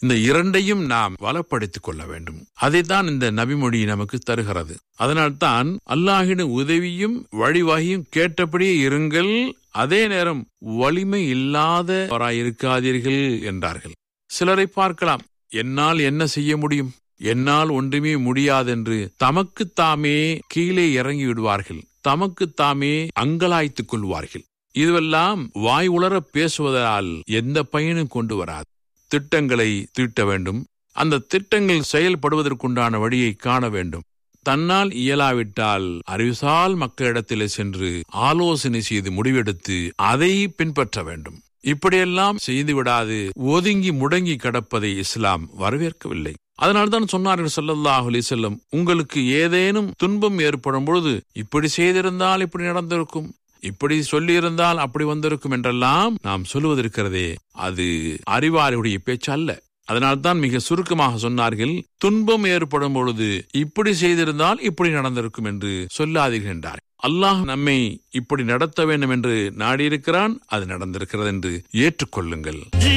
இந்த இரண்டையும் நாம் வளப்படுத்திக் கொள்ள வேண்டும் அதைத்தான் இந்த நபிமொழி நமக்கு தருகிறது அதனால்தான் அல்லாஹின் உதவியும் வழிவகையும் கேட்டபடியே இருங்கள் அதே நேரம் வலிமை இல்லாதவராய் இருக்காதீர்கள் என்றார்கள் சிலரை பார்க்கலாம் என்னால் என்ன செய்ய முடியும் என்னால் ஒன்றுமே முடியாதென்று தமக்கு தாமே கீழே இறங்கி விடுவார்கள் தமக்கு தாமே அங்கலாய்த்துக் கொள்வார்கள் இதுவெல்லாம் வாய் உளர பேசுவதால் எந்த பயனும் கொண்டு வராது திட்டங்களை தீட்ட வேண்டும் அந்த திட்டங்கள் செயல்படுவதற்குண்டான வழியை காண வேண்டும் தன்னால் இயலாவிட்டால் அறிவுசால் மக்களிடத்தில் சென்று ஆலோசனை செய்து முடிவெடுத்து அதை பின்பற்ற வேண்டும் இப்படியெல்லாம் செய்து விடாது ஒதுங்கி முடங்கி கிடப்பதை இஸ்லாம் வரவேற்கவில்லை அதனால்தான் சொன்னார்கள் ஸல்லல்லாஹு அலைஹி வஸல்லம் உங்களுக்கு ஏதேனும் துன்பம் ஏற்படும் பொழுது இப்படி செய்திருந்தால் இப்படி நடந்திருக்கும் இப்படி சொல்லியிருந்தால் அப்படி வந்திருக்கும் என்றெல்லாம் நாம் சொல்லுவதற்கிறதே அது அறிவாளியுடைய பேச்சு அல்ல அதனால்தான் மிக சுருக்கமாக சொன்னார்கள் துன்பம் ஏற்படும் பொழுது இப்படி செய்திருந்தால் இப்படி நடந்திருக்கும் என்று சொல்லாதீர்கள் என்றார் அல்லாஹ் நம்மை இப்படி நடத்த வேண்டும் என்று நாடியிருக்கிறான் அது நடந்திருக்கிறது என்று ஏற்றுக்கொள்ளுங்கள்